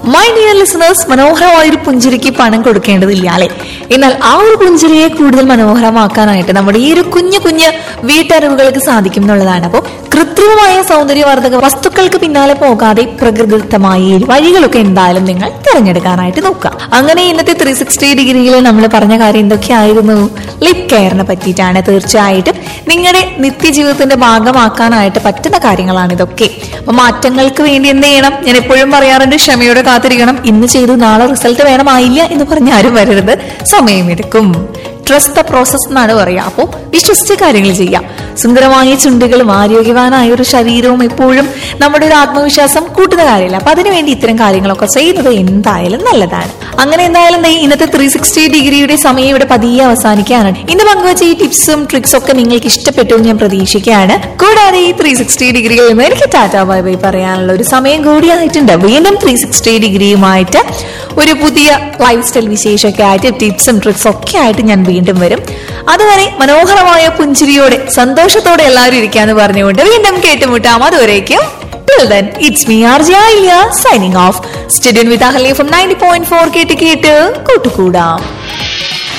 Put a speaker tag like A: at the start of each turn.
A: My dear listeners മനോഹരമായ ഒരു പുഞ്ചിരിക്ക് പണം കൊടുക്കേണ്ടതില്ല അല്ലെ എന്നാൽ ആ ഒരു പുഞ്ചിരിയെ കൂടുതൽ മനോഹരമാക്കാനായിട്ട് നമ്മുടെ ഈ ഒരു കുഞ്ഞു കുഞ്ഞു വീട്ടറിവുകൾക്ക് സാധിക്കും എന്നുള്ളതാണ് അപ്പോൾ കൃത്രിമമായ സൗന്ദര്യവർദ്ധക വസ്തുക്കൾക്ക് പിന്നാലെ പോകാതെ പ്രകൃതിദത്തമായ ഈ വഴികളൊക്കെ എന്തായാലും നിങ്ങൾ തിരഞ്ഞെടുക്കാനായിട്ട് നോക്കുക അങ്ങനെ ഇന്നത്തെ ത്രീ സിക്സ്റ്റി ഡിഗ്രിയിൽ നമ്മൾ പറഞ്ഞ കാര്യം എന്തൊക്കെയായിരുന്നു ലിപ് കെയറിനെ പറ്റിയിട്ടാണ് തീർച്ചയായിട്ടും നിങ്ങളുടെ നിത്യജീവിതത്തിന്റെ ഭാഗമാക്കാനായിട്ട് പറ്റുന്ന കാര്യങ്ങളാണ് ഇതൊക്കെ അപ്പൊ മാറ്റങ്ങൾക്ക് വേണ്ടി എന്ത് ചെയ്യണം ഞാൻ എപ്പോഴും പറയാറുണ്ട് ക്ഷമയോടെ കാത്തിരിക്കണം ഇന്ന് ചെയ്തു നാളെ റിസൾട്ട് വേണമായില്ല എന്ന് പറഞ്ഞ് ആരും വരരുത് സമയമെടുക്കും ട്രസ്റ്റ് ദ പ്രോസസ് എന്നാണ് പറയുക അപ്പോൾ വിശ്വസിച്ച കാര്യങ്ങൾ ചെയ്യാം സുന്ദരമായ ചുണ്ടുകളും ആരോഗ്യവാനായ ഒരു ശരീരവും എപ്പോഴും നമ്മുടെ ഒരു ആത്മവിശ്വാസം കൂട്ടുന്ന കാര്യമില്ല അപ്പൊ അതിനുവേണ്ടി ഇത്തരം കാര്യങ്ങളൊക്കെ ചെയ്യുന്നത് എന്തായാലും നല്ലതാണ് അങ്ങനെ എന്തായാലും ദേ ഇന്നത്തെ ത്രീ സിക്സ്റ്റി ഡിഗ്രിയുടെ സമയം ഇവിടെ പതിയെ അവസാനിക്കുകയാണ് ഇന്ന് പങ്കുവച്ച ഈ ടിപ്സും ട്രിക്സും ഒക്കെ നിങ്ങൾക്ക് ഇഷ്ടപ്പെട്ടു എന്ന് ഞാൻ പ്രതീക്ഷിക്കുകയാണ് കൂടാതെ ഈ ത്രീ സിക്സ്റ്റി ഡിഗ്രിയിൽ നിന്ന് എനിക്ക് ടാറ്റാ ബൈ ബൈ പറയാനുള്ള ഒരു സമയം കൂടിയായിട്ടുണ്ട് വീണ്ടും ത്രീ സിക്സ്റ്റി ഡിഗ്രിയുമായിട്ട് ഒരു പുതിയ ലൈഫ് സ്റ്റൈൽ വിശേഷമൊക്കെ ആയിട്ട് ടിപ്സും ട്രിക്സും ഒക്കെ ആയിട്ട് ഞാൻ വീണ്ടും വരും അതുവരെ മനോഹരമായ പുഞ്ചിരിയോടെ സന്തോഷത്തോടെ എല്ലാവരും ഇരിക്കാന്ന് പറഞ്ഞുകൊണ്ട് വീണ്ടും കേട്ടുമുട്ടാം അതുവരേക്കും Till then, it's me, RJ Alia, signing off. Student with Ahali from 90.4 കേട്ട് കേട്ട് കൂട്ടുകൂടാം